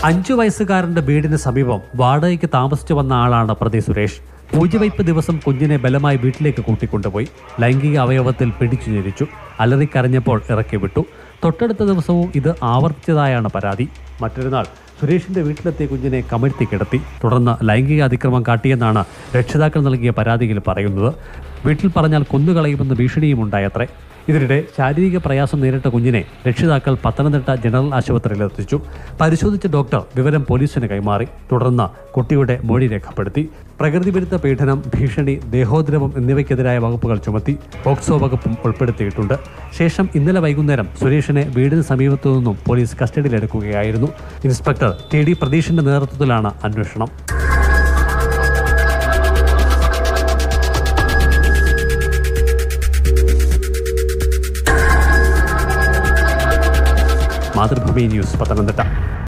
അഞ്ചു വയസ്സുകാരന്റെ വീടിന് സമീപം വാടകയ്ക്ക് താമസിച്ചു വന്ന ആളാണ് പ്രതി സുരേഷ് പൂജവയ്പ് ദിവസം കുഞ്ഞിനെ ബലമായി വീട്ടിലേക്ക് കൂട്ടിക്കൊണ്ടുപോയി ലൈംഗിക അവയവത്തിൽ പിടിച്ചു ഞെരിച്ചു അലറിക്കരഞ്ഞപ്പോൾ ഇറക്കി വിട്ടു തൊട്ടടുത്ത ദിവസവും ഇത് ആവർത്തിച്ചതായാണ് പരാതി മറ്റൊരു നാൾ സുരേഷിന്റെ വീട്ടിലെത്തിയ കുഞ്ഞിനെ കമഴ്ത്തി കിടത്തി തുടർന്ന് ലൈംഗിക അതിക്രമം കാട്ടിയെന്നാണ് രക്ഷിതാക്കൾ നൽകിയ പരാതിയിൽ പറയുന്നത് വീട്ടിൽ പറഞ്ഞാൽ കൊന്നുകളയുമെന്ന് ഭീഷണിയും ഉണ്ടായത്രേ ഇതിനിടെ ശാരീരിക പ്രയാസം നേരിട്ട കുഞ്ഞിനെ രക്ഷിതാക്കൾ പത്തനംതിട്ട ജനറൽ ആശുപത്രിയിൽ എത്തിച്ചു പരിശോധിച്ച ഡോക്ടർ വിവരം പോലീസിന് കൈമാറി തുടർന്ന് കുട്ടിയുടെ മൊഴി രേഖപ്പെടുത്തി പ്രകൃതിവിരുദ്ധ പീഡനം ഭീഷണി ദേഹോദ്രവം എന്നിവയ്ക്കെതിരായ വകുപ്പുകൾ ചുമത്തി പോക്സോ വകുപ്പും ഉൾപ്പെടുത്തിയിട്ടുണ്ട് ശേഷം ഇന്നലെ വൈകുന്നേരം സുരേഷിനെ വീടിന് സമീപത്തു നിന്നും പോലീസ് കസ്റ്റഡിയിലെടുക്കുകയായിരുന്നു ഇൻസ്പെക്ടർ ടി ഡി പ്രതീഷിന്റെ നേതൃത്വത്തിലാണ് അന്വേഷണം മാതൃഭൂമി ന്യൂസ് പത്തനംതിട്ട